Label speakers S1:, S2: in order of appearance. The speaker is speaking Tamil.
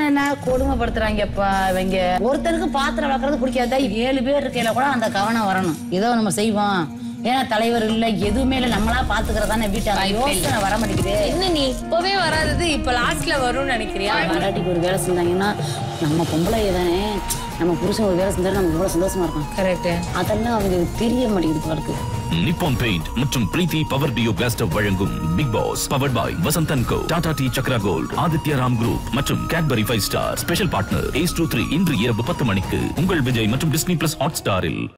S1: என்ன கொடுமைப்படுத்துறாங்கப்பா இவங்க ஒருத்தருக்கு பாத்திரம் வளர்க்கறது பிடிக்காதா ஏழு பேர் இருக்கையில கூட அந்த கவனம் வரணும் ஏதோ நம்ம செய்வோம் ஏன்னா தலைவர் இல்ல எதுவுமே இல்ல நம்மளா பாத்துக்கிறதானே வீட்டு யோசனை வர மாட்டேங்குது
S2: என்ன நீ இப்பவே வராதது இப்ப லாஸ்ட்ல வரும்னு நினைக்கிறியா
S1: மராட்டிக்கு ஒரு வேலை செஞ்சாங்கன்னா நம்ம பொம்பளை தானே நம்ம புருஷன் ஒரு வேலை செஞ்சாலும் நமக்கு எவ்வளவு சந்தோஷமா இருக்கும்
S2: கரெக்ட்
S1: அதெல்லாம் அவங்களுக்கு தெரிய மாட்டேங்குது போல இருக்கு
S3: நிப்பான் பெயிண்ட் மற்றும் Preethi power duo gas stove வழங்கும் big boss powered by Vasanthan co Tata T Chakra gold Aditya Ram group மற்றும் Cadbury five star special partner A two three இன்று இரவு பத்து மணிக்கு உங்கள் விஜய் மற்றும் டிஸ்னி பிளஸ் ஹாட் ஸ்டாரில்